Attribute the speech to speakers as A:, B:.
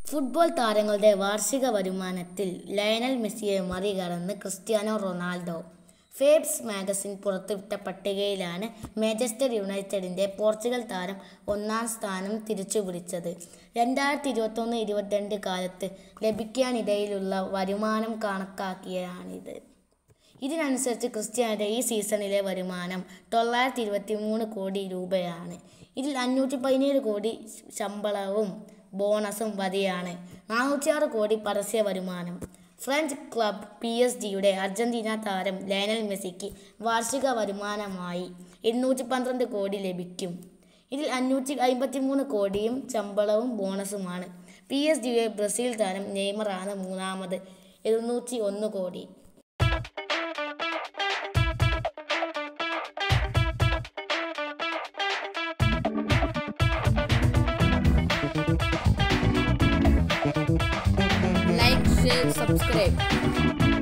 A: Football താരങ്ങളുടെ വാർഷിക വരുമാനത്തിൽ ലയണൽ മെസ്സിയെ മറികടന്ന് ക്രിസ്ത്യാനോ റൊണാൾഡോ ഫേബ്സ് മാഗസിൻ പുറത്തുവിട്ട പട്ടികയിലാണ് മാഞ്ചസ്റ്റർ യുണൈറ്റഡിൻ്റെ പോർച്ചുഗൽ താരം ഒന്നാം സ്ഥാനം തിരിച്ചുപിടിച്ചത് രണ്ടായിരത്തി ഇരുപത്തൊന്ന് ഇരുപത്തിരണ്ട് കാലത്ത് ലഭിക്കാനിടയിലുള്ള വരുമാനം കണക്കാക്കിയാണിത് ഇതിനനുസരിച്ച് ക്രിസ്ത്യാനോയുടെ ഈ സീസണിലെ വരുമാനം തൊള്ളായിരത്തി ഇരുപത്തി മൂന്ന് കോടി രൂപയാണ് ഇതിൽ അഞ്ഞൂറ്റി പതിനേഴ് കോടി ശമ്പളവും ബോണസും വരെയാണ് നാനൂറ്റിയാറ് കോടി പരസ്യ വരുമാനം ഫ്രഞ്ച് ക്ലബ് പി എസ് ജിയുടെ അർജന്റീന താരം ലയണൽ മെസ്സിക്ക് വാർഷിക വരുമാനമായി എണ്ണൂറ്റി പന്ത്രണ്ട് കോടി ലഭിക്കും ഇതിൽ അഞ്ഞൂറ്റി അമ്പത്തി മൂന്ന് കോടിയും ശമ്പളവും ബോണസുമാണ് പി എസ് ജിയുടെ ബ്രസീൽ താരം നെയ്മറാണ് മൂന്നാമത് എഴുന്നൂറ്റി ഒന്ന് കോടി
B: like, share, subscribe.